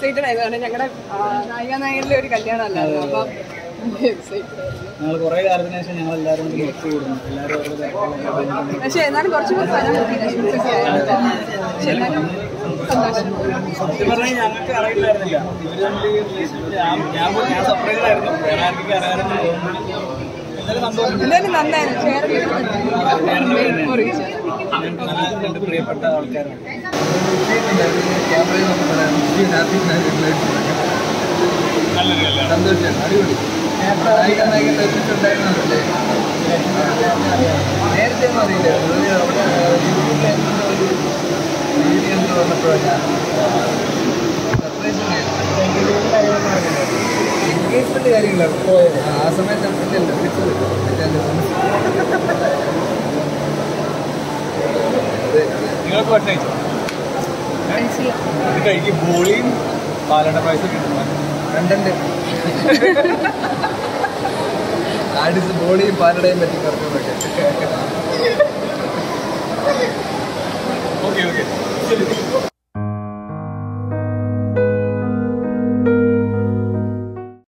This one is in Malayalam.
എക്സൈറ്റഡ് ആയതാണ് ഞങ്ങളുടെ നായിക നായകനിലെ ഒരു കല്യാണം അല്ലായിരുന്നു അപ്പം എക്സൈറ്റഡ് ആയിരുന്നു ഞങ്ങൾ കുറേ കാലത്തിന് ശേഷം ഞങ്ങൾ എല്ലാവരും കൂടി ഒത്തുകൂടുന്നു എല്ലാവരും അവരുടെ തിരക്കുകളൊക്കെ കഴിഞ്ഞിട്ട് പക്ഷെ എന്നാലും കുറച്ച് പേർ വരാൻ പറ്റി വിഷമിച്ചൊക്കെ ആയിരുന്നു പക്ഷെ എന്നാലും സന്തോഷം സത്യം പറഞ്ഞാൽ ഞങ്ങൾക്ക് അറിയില്ലായിരുന്നില്ല ഇവര് തമ്മിൽ ഈ relationship ഞാൻ ഞാൻ പോയി- ഞാൻ സെപ്പറേറ്റ് ആയിരുന്നു വേറെ ആർക്കൊക്കെ അറിയാമെന്ന് തോന്നുന്നു എന്നാലും സന്തോഷം എന്തായാലും നന്നായിരുന്നു ചേർന്ന് മുറിയിച്ചു ഞങ്ങൾക്ക് നല്ല രണ്ട് പ്രിയപ്പെട്ട ആൾക്കാരാണ് നല്ലൊരു കല്യാണം സന്തോഷം അടിപൊളി നായിക നായകൻ ഉണ്ടായിരുന്നല്ലേ നേരത്തെ ഒന്നും അറിയില്ല ഒരു അവിടെ യൂട്യൂബിൽ എന്തോ ഒരു വീഡിയോ എന്തോ വന്നപ്പോഴാണ് എൻഗേജ്മെന്റ് കാര്യങ്ങളാണ് പോയത് ആ സമയത്ത് ഇല്ലല്ലോ വിളിച്ചത് നിങ്ങൾക്ക് ഭക്ഷണം കഴിച്ചോ ഇത് കഴിക്കും ബോളിയും പാലട പായസം കിട്ടുന്നു കണ്ടന്റ് ആടിസ് ബോളിയും പാലടയും പറ്റി പറഞ്ഞതൊക്കെ ഓക്കെ ഓക്കെ ശരി